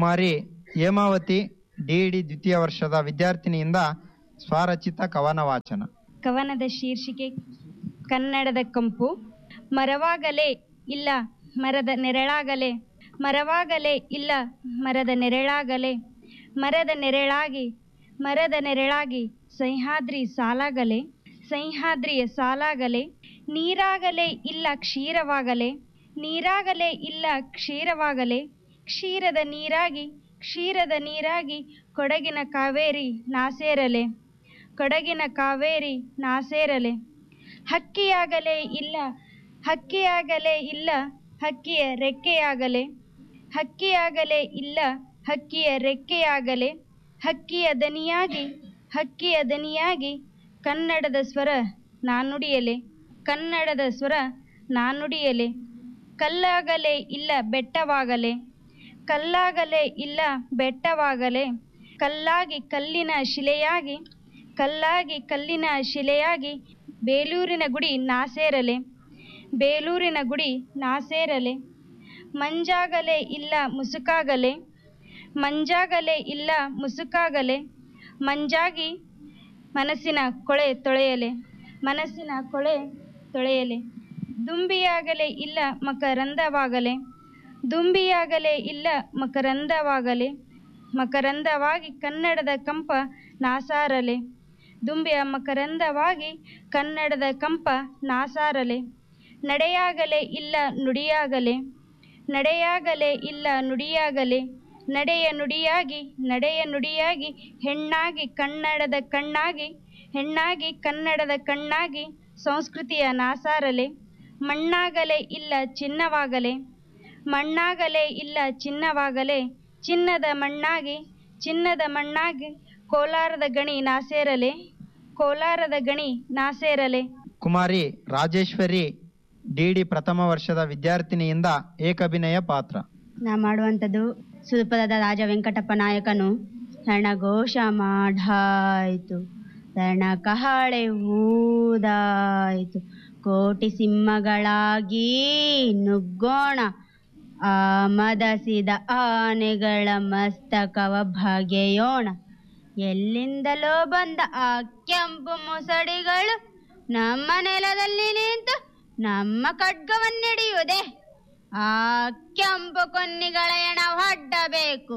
ಕುಮಾರಿ Hemavathi DEd ದ್ವಿತೀಯ ವರ್ಷದ ವಿದ್ಯಾರ್ಥಿನಿಯಿಂದ ಸ್ವರಚಿತ ಕವನ ವಾಚನ ಕವನದ ಶೀರ್ಷಿಕೆ ಕನ್ನಡದ ಕಂಪು ಮರವಾಗಲೇ ಇಲ್ಲ ಮರದ ನೆರಳಾಗಲೇ ಮರವಾಗಲೇ ಇಲ್ಲ ಮರದ ನೆರಳಾಗಲೇ ಮರದ ನೆರಳಾಗಿ ಮರದ ನೆರಳಾಗಿ ಸಹ್ಯಾದ್ರಿ ಸಾಲಾಗಲೇ ಸಹ್ಯಾದ್ರಿಯ ಸಾಲಾಗಲೇ ನೀರಾಗಲೇ ಇಲ್ಲ ಕ್ಷೀರವಾಗಲೇ ನೀರಾಗಲೇ ಇಲ್ಲ ಕ್ಷೀರವಾಗಲೇ ಕ್ಷೀರದ ನೀರಾಗಿ ಕ್ಷೀರದ ನೀರಾಗಿ ಕೊಡಗಿನ ಕಾವೇರಿ ನಾಸೇರಲೆ ಕೊಡಗಿನ ಕಾವೇರಿ ನಾಸೇರಲೆ ಹಕ್ಕಿಯಾಗಲೇ ಇಲ್ಲ ಹಕ್ಕಿಯಾಗಲೇ ಇಲ್ಲ ಹಕ್ಕಿಯ ರೆಕ್ಕೆಯಾಗಲೇ ಹಕ್ಕಿಯಾಗಲೇ ಇಲ್ಲ ಹಕ್ಕಿಯ ರೆಕ್ಕೆಯಾಗಲೇ ಹಕ್ಕಿಯ ದನಿಯಾಗಿ ಹಕ್ಕಿಯ ದನಿಯಾಗಿ ಕನ್ನಡದ ಸ್ವರ ನಾನುಡಿಯಲೆ ಕನ್ನಡದ ಸ್ವರ ನಾನುಡಿಯಲೆ ಕಲ್ಲಾಗಲೇ ಇಲ್ಲ ಬೆಟ್ಟವಾಗಲೇ ಕಲ್ಲಾಗಲೇ ಇಲ್ಲ ಬೆಟ್ಟವಾಗಲೇ ಕಲ್ಲಾಗಿ ಕಲ್ಲಿನ ಶಿಲೆಯಾಗಿ ಕಲ್ಲಾಗಿ ಕಲ್ಲಿನ ಶಿಲೆಯಾಗಿ ಬೇಲೂರಿನ ಗುಡಿ ನಾಸೇರಲೆ ಬೇಲೂರಿನ ಗುಡಿ ನಾಸೇರಲೆ ಮಂಜಾಗಲೇ ಇಲ್ಲ ಮುಸುಕಾಗಲೇ ಮಂಜಾಗಲೇ ಇಲ್ಲ ಮುಸುಕಾಗಲೇ ಮಂಜಾಗಿ ಮನಸ್ಸಿನ ಕೊಳೆ ತೊಳೆಯಲೆ ಮನಸ್ಸಿನ ಕೊಳೆ ತೊಳೆಯಲೆ ದುಂಬಿಯಾಗಲೇ ಇಲ್ಲ ಮಕರಂದವಾಗಲೇ ದುಂಬಿಯಾಗಲೇ ಇಲ್ಲ ಮಕರಂದವಾಗಲೇ ಮಕರಂದವಾಗಿ ಕನ್ನಡದ ಕಂಪ ನಾಸಾರಲೆ ದುಂಬಿಯ ಮಕರಂದವಾಗಿ ಕನ್ನಡದ ಕಂಪ ನಾಸಾರಲೆ ನಡೆಯಾಗಲೇ ಇಲ್ಲ ನುಡಿಯಾಗಲೇ ನಡೆಯಾಗಲೇ ಇಲ್ಲ ನುಡಿಯಾಗಲೇ ನಡೆಯ ನುಡಿಯಾಗಿ ನಡೆಯ ನುಡಿಯಾಗಿ ಹೆಣ್ಣಾಗಿ ಕನ್ನಡದ ಕಣ್ಣಾಗಿ ಹೆಣ್ಣಾಗಿ ಕನ್ನಡದ ಕಣ್ಣಾಗಿ ಸಂಸ್ಕೃತಿಯ ನಾಸಾರಲೆ ಮಣ್ಣಾಗಲೇ ಇಲ್ಲ ಚಿನ್ನವಾಗಲೇ ಮಣ್ಣಾಗಲೇ ಇಲ್ಲ ಚಿನ್ನವಾಗಲೇ ಚಿನ್ನದ ಮಣ್ಣಾಗಿ ಚಿನ್ನದ ಮಣ್ಣಾಗಿ ಕೋಲಾರದ ಗಣಿ ನಾಸೇರಲೆ ಕೋಲಾರದ ಗಣಿ ನಾಸೇರಲೆ ಕುಮಾರಿ ರಾಜೇಶ್ವರಿ ಡಿಡಿ ಪ್ರಥಮ ವರ್ಷದ ವಿದ್ಯಾರ್ಥಿನಿಯಿಂದ ಏಕಭಿನಯ ಪಾತ್ರ ನಾ ಮಾಡುವಂಥದ್ದು ಸುಪದದ ರಾಜ ವೆಂಕಟಪ್ಪ ನಾಯಕನು ರಣಘೋಷ ಮಾಡಾಯ್ತು ರಣ ಕಹಳೆ ಊದಾಯ್ತು ಕೋಟಿ ಸಿಂಹಗಳಾಗಿ ನುಗ್ಗೋಣ ಆ ಮದಸಿದ ಆನೆಗಳ ಮಸ್ತಕವ ಬಗೆಯೋಣ ಎಲ್ಲಿಂದಲೋ ಬಂದ ಆ ಕೆಂಪು ಮುಸಡಿಗಳು ನಮ್ಮ ನೆಲದಲ್ಲಿ ನಿಂತು ನಮ್ಮ ಖಡ್ಗವನ್ನಿಡಿಯುವುದೇ ಆ ಕೆಂಪು ಕೊನ್ನಿಗಳ ಎಣ ಹೊಡ್ಡಬೇಕು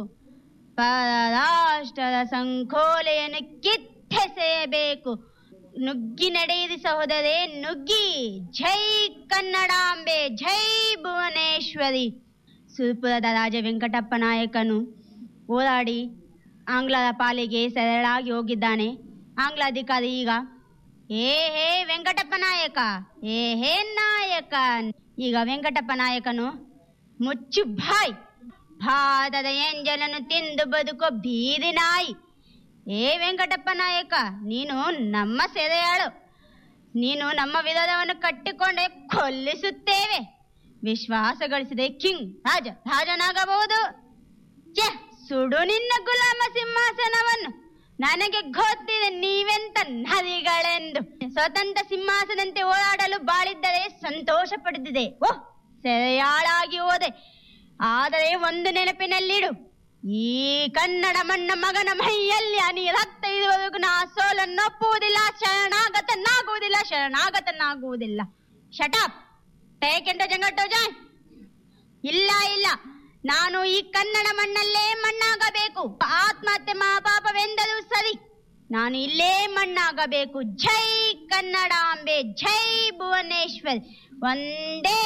ಪರಾಷ್ಟ್ರದ ಸಂಕೋಲೆಯನ್ನು ಕಿತ್ತೆಸೆಯಬೇಕು ನುಗ್ಗಿ ನಡೆಯಿರಿ ಸಹೋದರೇ ನುಗ್ಗಿ ಜೈ ಕನ್ನಡಾಂಬೆ ಜೈ ಭುವನೇಶ್ವರಿ ಸುರಪುರದ ರಾಜ ವೆಂಕಟಪ್ಪ ನಾಯಕನು ಹೋರಾಡಿ ಆಂಗ್ಲರ ಪಾಲಿಗೆ ಸರಳಾಗಿ ಹೋಗಿದ್ದಾನೆ ಆಂಗ್ಲ ಅಧಿಕಾರಿ ಈಗ ಏ ಹೇ ವೆಂಕಟಪ್ಪ ನಾಯಕ ಏ ಹೇ ನಾಯಕ ಈಗ ವೆಂಕಟಪ್ಪ ನಾಯಕನು ಮುಚ್ಚು ಬಾಯ್ ಭಾರತದ ಎಂಜಲನ್ನು ತಿಂದು ಬದುಕೋ ಬೀದಿ ನಾಯಿ ಏ ವೆಂಕಟಪ್ಪ ನಾಯಕ ನೀನು ನಮ್ಮ ಸೆರೆಯಾಳು ನೀನು ನಮ್ಮ ವಿರೋಧವನ್ನು ಕಟ್ಟಿಕೊಂಡೆ ಕೊಲ್ಲಿಸುತ್ತೇವೆ ವಿಶ್ವಾಸ ಗಳಿಸಿದೆ ಕಿಂಗ್ ರಾಜ ರಾಜನಾಗಬಹುದು ಛೆ, ಸುಡು ನಿನ್ನ ಗುಲಾಮ ಸಿಂಹಾಸನವನ್ನು ನನಗೆ ಗೊತ್ತಿದೆ ನೀವೆಂತ ನರಿಗಳೆಂದು ಸ್ವತಂತ್ರ ಸಿಂಹಾಸನಂತೆ ಓಡಾಡಲು ಬಾಳಿದ್ದರೆ ಸಂತೋಷ ಪಡೆದಿದೆ ಓಹ್ ಸೆರೆಯಾಳಾಗಿ ಹೋದೆ ಆದರೆ ಒಂದು ನೆನಪಿನಲ್ಲಿಡು ಈ ಕನ್ನಡ ಮಣ್ಣ ಮಗನ ಮೈಯಲ್ಲಿ ಹನಿ ರಕ್ತ ಇರುವವರೆಗೂ ನಾ ಸೋಲನ್ನೊಪ್ಪುವುದಿಲ್ಲ ಶರಣಾಗತನಾಗುವುದಿಲ್ಲ ಶರಣಾಗತನಾಗುವುದಿಲ್ಲ ಶಟಾಪ್ ಟೇಕೆಂಡ ಜಂಗಟ್ಟು ಜಾಯ್ ಇಲ್ಲ ಇಲ್ಲ ನಾನು ಈ ಕನ್ನಡ ಮಣ್ಣಲ್ಲೇ ಮಣ್ಣಾಗಬೇಕು ಆತ್ಮಹತ್ಯೆ ಮಹಾಪಾಪವೆಂದರೂ ಸರಿ ನಾನು ಇಲ್ಲೇ ಮಣ್ಣಾಗಬೇಕು ಜೈ ಕನ್ನಡಾಂಬೆ ಜೈ ಭುವನೇಶ್ವರ್ ಒಂದೇ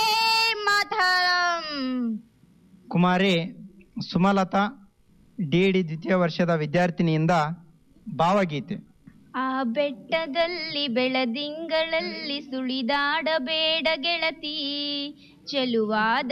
ಮಾತರಂ ಕುಮಾರಿ ಸುಮಲತಾ ಡಿಡಿ ದ್ವಿತೀಯ ವರ್ಷದ ವಿದ್ಯಾರ್ಥಿನಿಯಿಂದ ಭಾವಗೀತೆ ಆ ಬೆಟ್ಟದಲ್ಲಿ ಬೆಳದಿಂಗಳಲ್ಲಿ ಸುಳಿದಾಡಬೇಡ ಗೆಳತಿ ಚೆಲುವಾದ